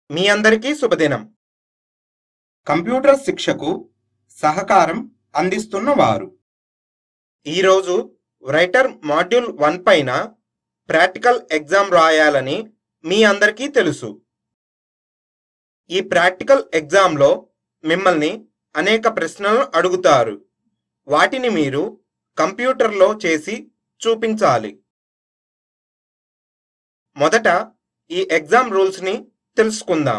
మీ అందరికీ శుభదినం కంప్యూటర్ శిక్షకు సహకారం అందిస్తున్న వారు ఈరోజు రైటర్ మాడ్యూల్ వన్ పైన ప్రాక్టికల్ ఎగ్జామ్ రాయాలని మీ అందరికీ తెలుసు ఈ ప్రాక్టికల్ ఎగ్జామ్లో మిమ్మల్ని అనేక ప్రశ్నలను అడుగుతారు వాటిని మీరు కంప్యూటర్లో చేసి చూపించాలి మొదట ఈ ఎగ్జామ్ రూల్స్ని తెలుసుకుందాం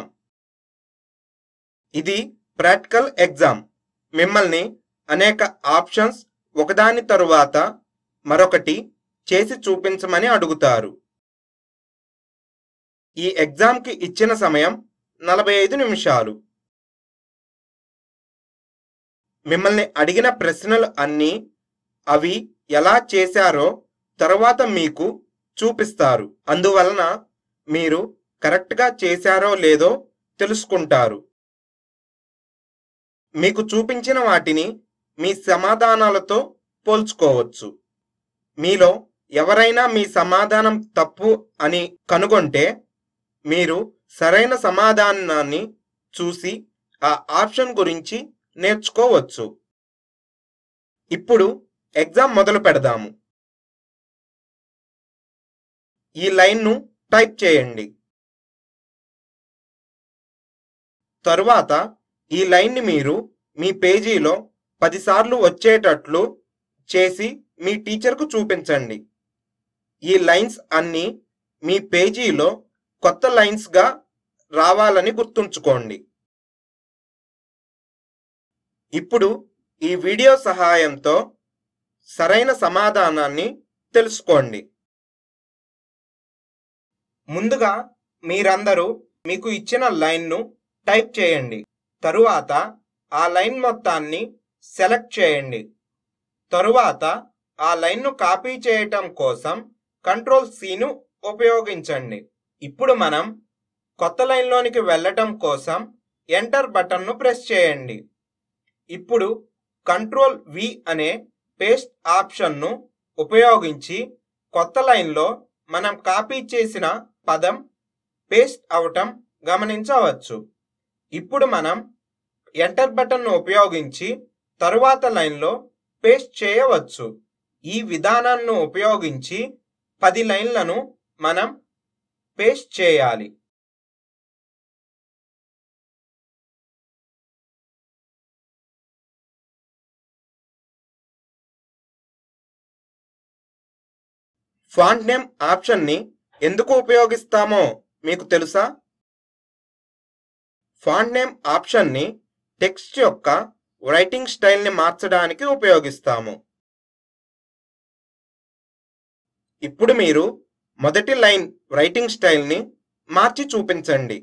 ఇది ప్రాక్టికల్ ఎగ్జామ్ మిమ్మల్ని అనేక ఆప్షన్స్ ఒకదాని తరువాత మరొకటి చేసి చూపించమని అడుగుతారు ఈ ఎగ్జామ్కి ఇచ్చిన సమయం నలభై ఐదు నిమిషాలు మిమ్మల్ని అడిగిన ప్రశ్నలు అన్నీ అవి ఎలా చేశారో తరువాత మీకు చూపిస్తారు అందువలన మీరు కరెక్ట్గా చేశారో లేదో తెలుసుకుంటారు మీకు చూపించిన వాటిని మీ సమాధానాలతో పోల్చుకోవచ్చు మీలో ఎవరైనా మీ సమాధానం తప్పు అని కనుగొంటే మీరు సరైన సమాధానాన్ని చూసి ఆ ఆప్షన్ గురించి నేర్చుకోవచ్చు ఇప్పుడు ఎగ్జామ్ మొదలు పెడదాము ఈ లైన్ను టైప్ చేయండి తరువాత ఈ లైన్ని మీరు మీ పేజీలో పదిసార్లు వచ్చేటట్లు చేసి మీ టీచర్కు చూపించండి ఈ లైన్స్ అన్నీ మీ పేజీలో కొత్త లైన్స్గా రావాలని గుర్తుంచుకోండి ఇప్పుడు ఈ వీడియో సహాయంతో సరైన సమాధానాన్ని తెలుసుకోండి ముందుగా మీరందరూ మీకు ఇచ్చిన లైన్ను టైప్ చేయండి తరువాత ఆ లైన్ మొత్తాన్ని సెలెక్ట్ చేయండి తరువాత ఆ లైన్ను కాపీ చేయటం కోసం కంట్రోల్ సీను ఉపయోగించండి ఇప్పుడు మనం కొత్త లైన్లోనికి వెళ్ళటం కోసం ఎంటర్ బటన్ను ప్రెస్ చేయండి ఇప్పుడు కంట్రోల్ వి అనే పేస్ట్ ఆప్షన్ను ఉపయోగించి కొత్త లైన్లో మనం కాపీ చేసిన పదం పేస్ట్ అవటం గమనించవచ్చు ఇప్పుడు మనం ఎంటర్ బటన్ను ఉపయోగించి తరువాత లైన్లో పేస్ట్ చేయవచ్చు ఈ విధానాన్ని ఉపయోగించి పది లైన్లను మనం పేస్ట్ చేయాలి ఫాంట్ నేమ్ ఆప్షన్ని ఎందుకు ఉపయోగిస్తామో మీకు తెలుసా ఫాంట్ నేమ్ ఆప్షన్ని టెక్స్ట్ యొక్క రైటింగ్ స్టైల్ని మార్చడానికి ఉపయోగిస్తాము ఇప్పుడు మీరు మొదటి లైన్ రైటింగ్ స్టైల్ని మార్చి చూపించండి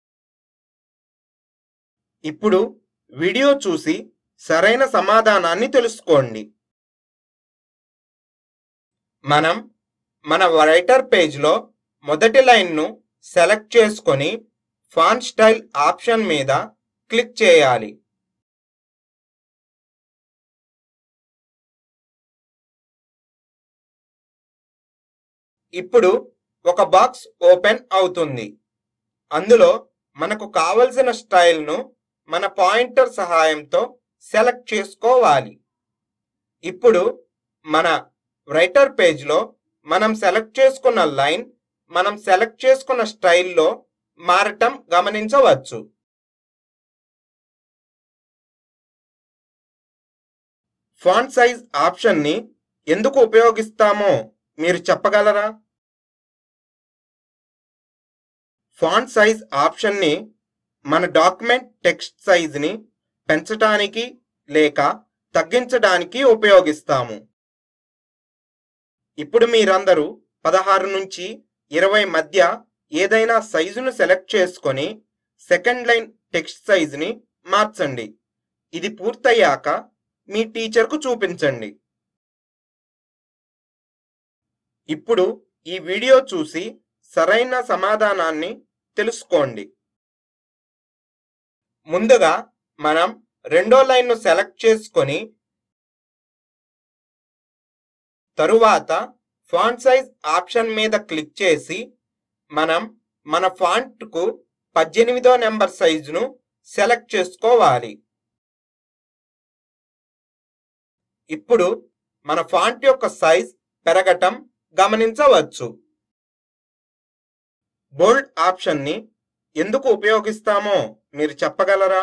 ఇప్పుడు వీడియో చూసి సరైన సమాధానాన్ని తెలుసుకోండి మనం మన రైటర్ పేజ్లో మొదటి లైన్ను సెలెక్ట్ చేసుకొని ఫాంట్ స్టైల్ ఆప్షన్ మీద క్లిక్ చేయాలి ఇప్పుడు ఒక బాక్స్ ఓపెన్ అవుతుంది అందులో మనకు కావలసిన స్టైల్ను మన పాయింటర్ సహాయంతో సెలెక్ట్ చేసుకోవాలి ఇప్పుడు మన రైటర్ పేజ్లో మనం సెలెక్ట్ చేసుకున్న లైన్ మనం సెలెక్ట్ చేసుకున్న స్టైల్లో మారటం గమనించవచ్చు ఫాంట్ సైజ్ ఆప్షన్ని ఎందుకు ఉపయోగిస్తామో మీరు చెప్పగలరా ఫాంట్ సైజ్ ఆప్షన్ని మన డాక్యుమెంట్ టెక్స్ట్ సైజ్ని పెంచడానికి లేక తగ్గించడానికి ఉపయోగిస్తాము ఇప్పుడు మీరందరూ పదహారు నుంచి ఇరవై మధ్య ఏదైనా సైజును సెలెక్ట్ చేసుకొని సెకండ్ లైన్ టెక్స్ట్ సైజుని మార్చండి ఇది పూర్తయ్యాక మీ టీచర్కు చూపించండి ఇప్పుడు ఈ వీడియో చూసి సరైన సమాధానాన్ని తెలుసుకోండి ముందుగా మనం రెండో లైన్ను సెలెక్ట్ చేసుకొని తరువాత ఫాంట్ సైజ్ ఆప్షన్ మీద క్లిక్ చేసి మనం మన ఫాంట్కు పద్దెనిమిదో నెంబర్ సైజును సెలెక్ట్ చేసుకోవాలి ఇప్పుడు మన ఫాంట్ యొక్క సైజ్ పెరగటం గమనించవచ్చు బోల్డ్ ఆప్షన్ని ఎందుకు ఉపయోగిస్తామో మీరు చెప్పగలరా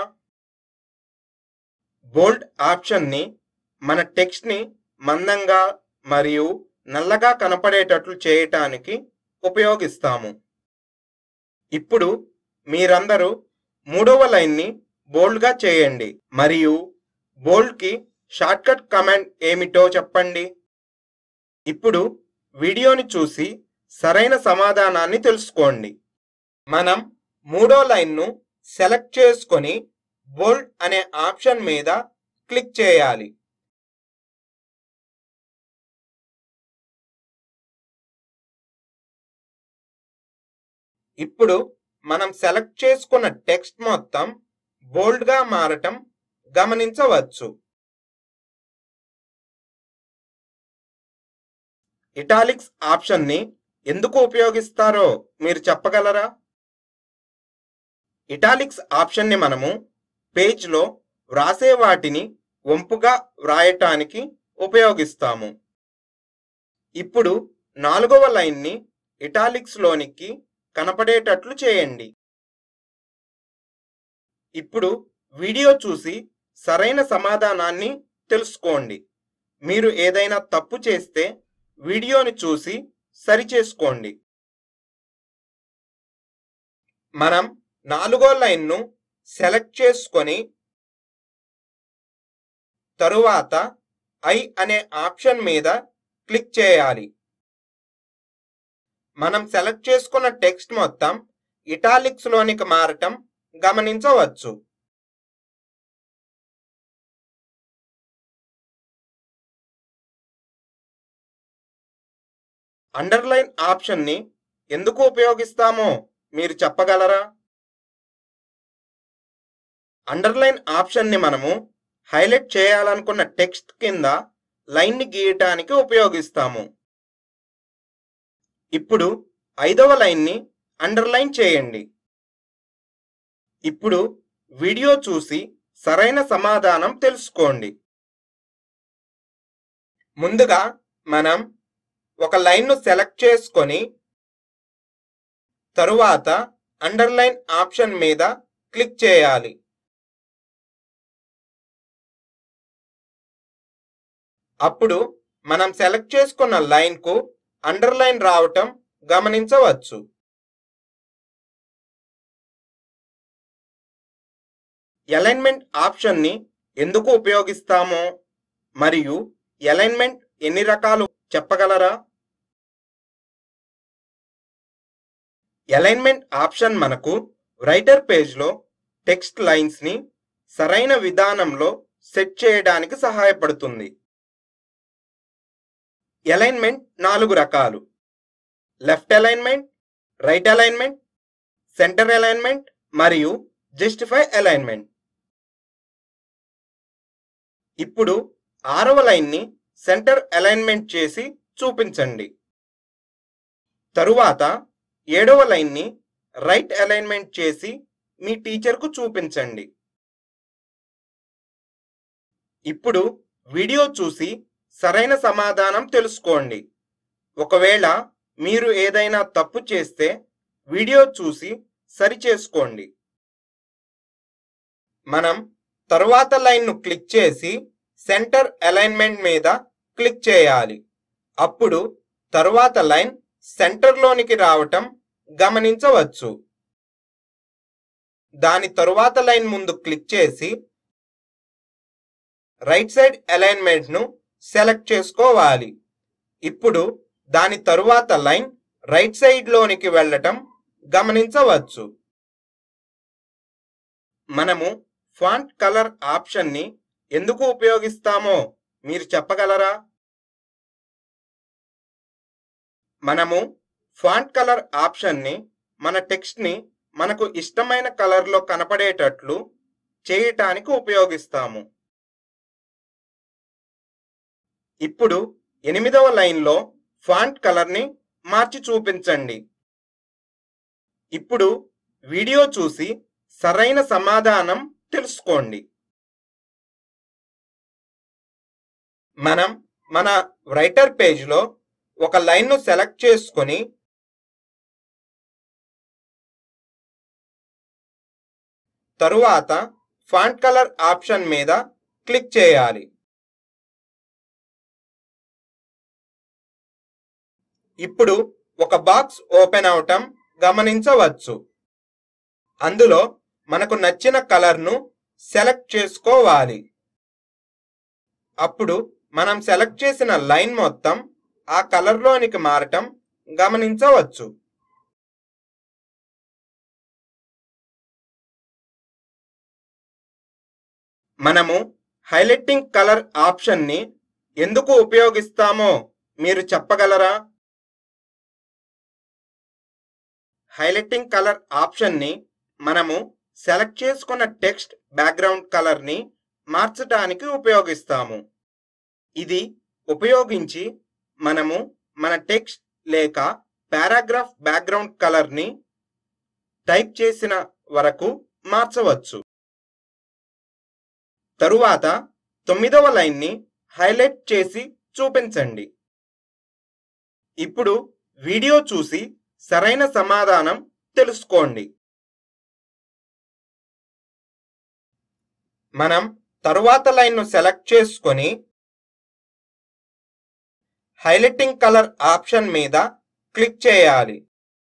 బోల్డ్ ఆప్షన్ని మన టెక్స్ట్ని మందంగా మరియు నల్లగా కనపడేటట్లు చేయటానికి ఉపయోగిస్తాము ఇప్పుడు మీరందరూ మూడవ లైన్ని బోల్డ్గా చేయండి మరియు బోల్డ్కి షార్ట్కట్ కమాండ్ ఏమిటో చెప్పండి ఇప్పుడు వీడియోని చూసి సరైన సమాధానాన్ని తెలుసుకోండి మనం మూడో లైన్ను సెలెక్ట్ చేసుకొని బోల్డ్ అనే ఆప్షన్ మీద క్లిక్ చేయాలి ఇప్పుడు మనం సెలెక్ట్ చేసుకున్న టెక్స్ట్ మొత్తం బోల్డ్గా మారటం గమనించవచ్చు ఇటాలిక్స్ ఆప్షన్ని ఎందుకు ఉపయోగిస్తారో మీరు చెప్పగలరా ఇటాలిక్స్ ఆప్షన్ని మనము పేజ్లో వ్రాసే వాటిని వంపుగా వ్రాయటానికి ఉపయోగిస్తాము ఇప్పుడు నాలుగవ లైన్ని ఇటాలిక్స్లోనికి కనపడేటట్లు చేయండి ఇప్పుడు వీడియో చూసి సరైన సమాధానాన్ని తెలుసుకోండి మీరు ఏదైనా తప్పు చేస్తే వీడియోని చూసి సరిచేసుకోండి మనం నాలుగో లైన్ను సెలెక్ట్ చేసుకొని తరువాత ఐ అనే ఆప్షన్ మీద క్లిక్ చేయాలి మనం సెలెక్ట్ చేసుకున్న టెక్స్ట్ మొత్తం ఇటాలిక్స్ లోనికి మారటం గమనించవచ్చు అండర్లైన్ ఆప్షన్ని ఎందుకు ఉపయోగిస్తామో మీరు చెప్పగలరా అండర్లైన్ ఆప్షన్ని మనము హైలైట్ చేయాలనుకున్న టెక్స్ట్ కింద లైన్ని గీయటానికి ఉపయోగిస్తాము ఇప్పుడు ఐదవ లైన్ని అండర్లైన్ చేయండి ఇప్పుడు వీడియో చూసి సరైన సమాధానం తెలుసుకోండి ముందుగా మనం ఒక లైన్ను సెలెక్ట్ చేసుకొని తరువాత అండర్లైన్ ఆప్షన్ మీద క్లిక్ చేయాలి అప్పుడు మనం సెలెక్ట్ చేసుకున్న లైన్కు అండర్లైన్ రావటం గమనించవచ్చు అలైన్మెంట్ ఆప్షన్ని ఎందుకు ఉపయోగిస్తామో మరియు అలైన్మెంట్ ఎన్ని రకాలు చెప్పగలరా అలైన్మెంట్ ఆప్షన్ మనకు రైటర్ పేజ్లో టెక్స్ట్ లైన్స్ని సరైన విధానంలో సెట్ చేయడానికి సహాయపడుతుంది అలైన్మెంట్ నాలుగు రకాలు left alignment right alignment centre alignment మరియు జస్టిఫై అలైన్మెంట్ ఇప్పుడు ఆరవ లైన్ని సెంటర్ అలైన్మెంట్ చేసి చూపించండి తరువాత ఏడవ లైన్ని రైట్ అలైన్మెంట్ చేసి మీ టీచర్కు చూపించండి ఇప్పుడు వీడియో చూసి సరైన సమాధానం తెలుసుకోండి ఒకవేళ మీరు ఏదైనా తప్పు చేస్తే వీడియో చూసి సరిచేసుకోండి మనం తరువాత లైన్ను క్లిక్ చేసి సెంటర్ అలైన్మెంట్ మీద క్లిక్ చేయాలి అప్పుడు తరువాత లైన్ సెంటర్లోనికి రావటం గమనించవచ్చు దాని తరువాత లైన్ ముందు క్లిక్ చేసి రైట్ సైడ్ అలైన్మెంట్ను సెలెక్ట్ చేసుకోవాలి ఇప్పుడు దాని తరువాత లైన్ రైట్ సైడ్లోనికి వెళ్ళటం గమనించవచ్చు మనము ఫాంట్ కలర్ ఆప్షన్ని ఎందుకు ఉపయోగిస్తామో మీరు చెప్పగలరా మనము ఫాంట్ కలర్ ఆప్షన్ని మన టెక్స్ట్ని మనకు ఇష్టమైన కలర్లో కనపడేటట్లు చేయటానికి ఉపయోగిస్తాము ఇప్పుడు ఎనిమిదవ లైన్లో ఫాంట్ కలర్ని మార్చి చూపించండి ఇప్పుడు వీడియో చూసి సరైన సమాధానం తెలుసుకోండి మనం మన రైటర్ పేజ్లో ఒక లైన్ను సెలెక్ట్ చేసుకొని తరువాత ఫాంట్ కలర్ ఆప్షన్ మీద క్లిక్ చేయాలి ఇప్పుడు ఒక బాక్స్ ఓపెన్ అవటం గమనించవచ్చు అందులో మనకు నచ్చిన కలర్ను సెలెక్ట్ చేసుకోవాలి అప్పుడు మనం సెలెక్ట్ చేసిన లైన్ మొత్తం ఆ కలర్లోనికి మారటం గమనించవచ్చు మనము హైలైటింగ్ కలర్ ఆప్షన్ని ఎందుకు ఉపయోగిస్తామో మీరు చెప్పగలరా హైలైటింగ్ కలర్ ఆప్షన్ని మనము సెలెక్ట్ చేసుకున్న టెక్స్ట్ బ్యాక్గ్రౌండ్ కలర్ని మార్చడానికి ఉపయోగిస్తాము ఇది ఉపయోగించి మనము మన టెక్స్ట్ లేక పారాగ్రాఫ్ బ్యాక్గ్రౌండ్ కలర్ని టైప్ చేసిన వరకు మార్చవచ్చు తరువాత తొమ్మిదవ లైన్ని హైలైట్ చేసి చూపించండి ఇప్పుడు వీడియో చూసి సరైన సమాధానం తెలుసుకోండి మనం తరువాత లైన్ను సెలెక్ట్ చేసుకొని హైలైటింగ్ కలర్ ఆప్షన్ మీద క్లిక్ చేయాలి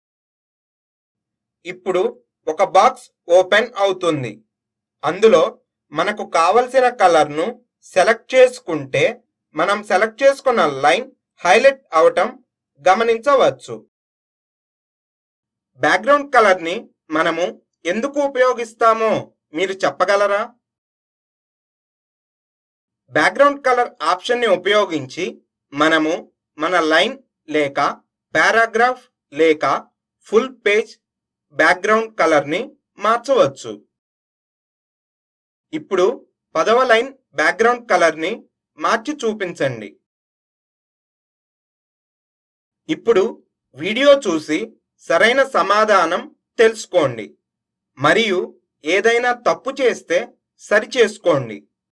ఇప్పుడు ఒక బాక్స్ ఓపెన్ అవుతుంది అందులో మనకు కావలసిన కలర్ను సెలెక్ట్ చేసుకుంటే మనం సెలెక్ట్ చేసుకున్న లైన్ హైలైట్ అవటం గమనించవచ్చు బ్యాక్గ్రౌండ్ కలర్ని మనము ఎందుకు ఉపయోగిస్తామో మీరు చెప్పగలరా బ్యాక్గ్రౌండ్ కలర్ ఆప్షన్ని ఉపయోగించి మనము మన లైన్ లేక పారాగ్రాఫ్ లేక ఫుల్ పేజ్ బ్యాక్గ్రౌండ్ కలర్ని మార్చవచ్చు ఇప్పుడు పదవ లైన్ బ్యాక్గ్రౌండ్ కలర్ని మార్చి చూపించండి ఇప్పుడు వీడియో చూసి సరైన సమాధానం తెలుసుకోండి మరియు ఏదైనా తప్పు చేస్తే సరిచేసుకోండి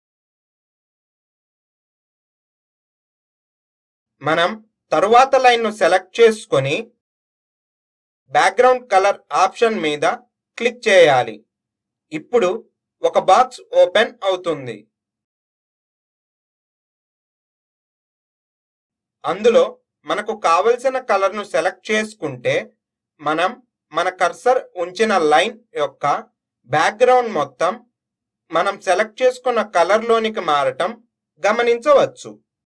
మనం తరువాత లైన్ను సెలెక్ట్ చేసుకొని బ్యాక్గ్రౌండ్ కలర్ ఆప్షన్ మీద క్లిక్ చేయాలి ఇప్పుడు ఒక బాక్స్ ఓపెన్ అవుతుంది అందులో మనకు కావలసిన కలర్ను సెలెక్ట్ చేసుకుంటే మనం మన కర్సర్ ఉంచిన లైన్ యొక్క బ్యాక్గ్రౌండ్ మొత్తం మనం సెలెక్ట్ చేసుకున్న కలర్లోనికి మారటం గమనించవచ్చు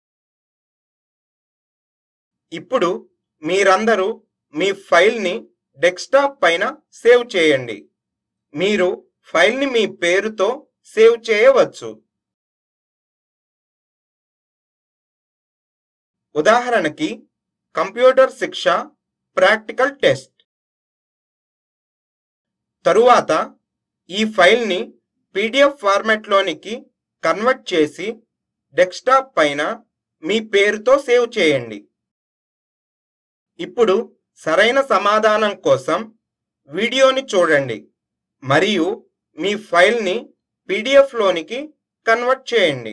ఇప్పుడు మీరందరూ మీ ఫైల్ని డెస్క్టాప్ పైన సేవ్ చేయండి మీరు ఫైల్ని మీ పేరుతో సేవ్ చేయవచ్చు ఉదాహరణకి కంప్యూటర్ శిక్ష ప్రాక్టికల్ టెస్ట్ తరువాత ఈ ఫైల్ని పీడిఎఫ్ ఫార్మాట్లోనికి కన్వర్ట్ చేసి డెస్క్టాప్ పైన మీ పేరుతో సేవ్ చేయండి ఇప్పుడు సరైన సమాధానం కోసం వీడియోని చూడండి మరియు మీ ఫైల్ని పీడిఎఫ్లోనికి కన్వర్ట్ చేయండి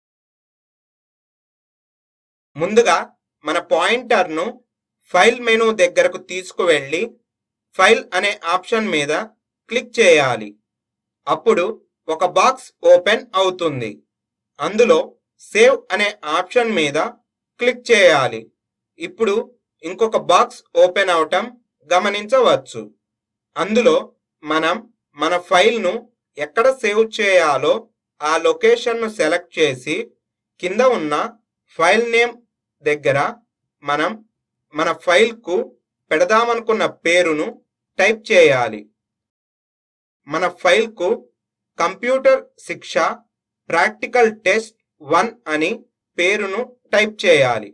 ముందుగా మన పాయింటర్ను ఫైల్ మెనూ దగ్గరకు తీసుకువెళ్ళి ఫైల్ అనే ఆప్షన్ మీద క్లిక్ చేయాలి అప్పుడు ఒక బాక్స్ ఓపెన్ అవుతుంది అందులో సేవ్ అనే ఆప్షన్ మీద క్లిక్ చేయాలి ఇప్పుడు ఇంకొక బాక్స్ ఓపెన్ అవటం గమనించవచ్చు అందులో మనం మన ఫైల్ను ఎక్కడ సేవ్ చేయాలో ఆ లొకేషన్ను సెలెక్ట్ చేసి కింద ఉన్న ఫైల్ నేమ్ దగ్గర మనం మన ఫైల్కు పెడదామనుకున్న పేరును టైప్ చేయాలి మన ఫైల్కు computer Shiksha practical test one అని పేరును టైప్ చేయాలి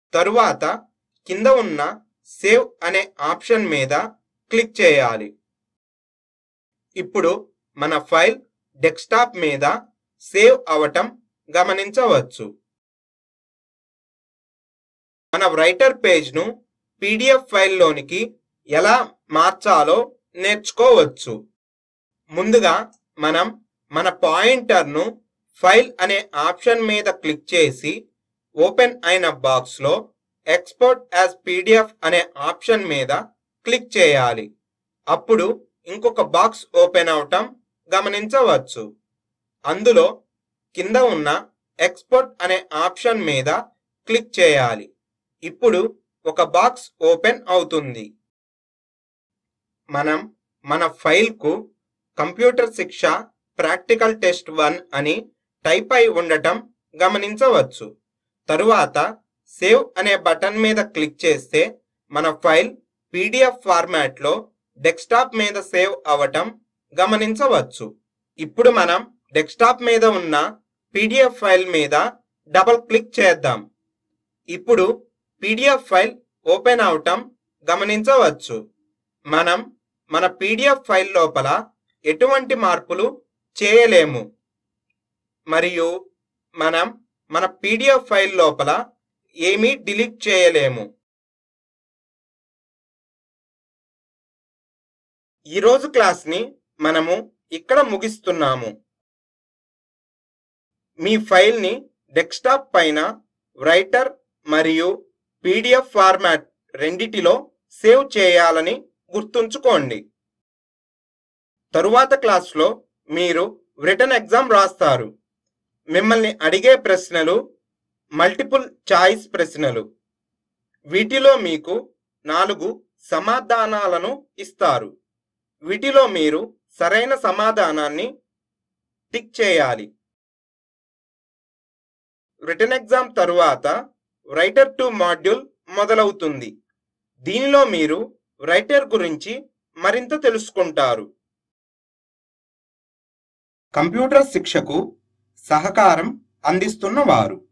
తరువాత కింద ఉన్న సేవ్ అనే ఆప్షన్ మీద క్లిక్ చేయాలి ఇప్పుడు మన ఫైల్ డెస్క్టాప్ మీద సేవ్ అవటం గమనించవచ్చు మన రైటర్ పేజ్ను పీడిఎఫ్ ఫైల్లోనికి ఎలా మార్చాలో నేర్చుకోవచ్చు ముందుగా మనం మన పాయింటర్ను ఫైల్ అనే ఆప్షన్ మీద క్లిక్ చేసి ఓపెన్ అయిన బాక్స్లో ఎక్స్పోర్ట్ యాజ్ పీడిఎఫ్ అనే ఆప్షన్ మీద క్లిక్ చేయాలి అప్పుడు ఇంకొక బాక్స్ ఓపెన్ అవటం గమనించవచ్చు అందులో కింద ఉన్న ఎక్స్పోర్ట్ అనే ఆప్షన్ మీద క్లిక్ చేయాలి ఇప్పుడు ఒక బాక్స్ ఓపెన్ అవుతుంది మనం మన ఫైల్కు computer Shiksha practical test one అని టైప్ అయి ఉండటం గమనించవచ్చు తరువాత సేవ్ అనే బటన్ మీద క్లిక్ చేస్తే మన ఫైల్ పీడిఎఫ్ ఫార్మాట్లో డెస్క్టాప్ మీద సేవ్ అవటం గమనించవచ్చు ఇప్పుడు మనం డెస్క్టాప్ మీద ఉన్న పీడిఎఫ్ ఫైల్ మీద డబుల్ క్లిక్ చేద్దాం ఇప్పుడు పీడిఎఫ్ ఫైల్ ఓపెన్ అవటం గమనించవచ్చు మనం మన పీడిఎఫ్ ఫైల్ లోపల ఎటువంటి మార్పులు చేయలేము మరియు మనం మన పీడిఎఫ్ ఫైల్ లోపల ఏమీ డిలీట్ చేయలేము ఈరోజు క్లాస్ని మనము ఇక్కడ ముగిస్తున్నాము మీ ఫైల్ని డెస్క్టాప్ పైన రైటర్ మరియు పీడిఎఫ్ ఫార్మాట్ రెండిటిలో సేవ్ చేయాలని గుర్తుంచుకోండి తరువాత క్లాస్లో మీరు రిటర్న్ ఎగ్జామ్ రాస్తారు మిమ్మల్ని అడిగే ప్రశ్నలు మల్టిపుల్ చాయిస్ ప్రశ్నలు వీటిలో మీకు నాలుగు సమాధానాలను ఇస్తారు వీటిలో మీరు సరైన సమాధానాన్ని టిక్ చేయాలి రిటర్న్ ఎగ్జామ్ తరువాత రైటర్ టు మాడ్యూల్ మొదలవుతుంది దీనిలో మీరు రైటర్ గురించి మరింత తెలుసుకుంటారు కంప్యూటర్ శిక్షకు సహకారం అందిస్తున్నవారు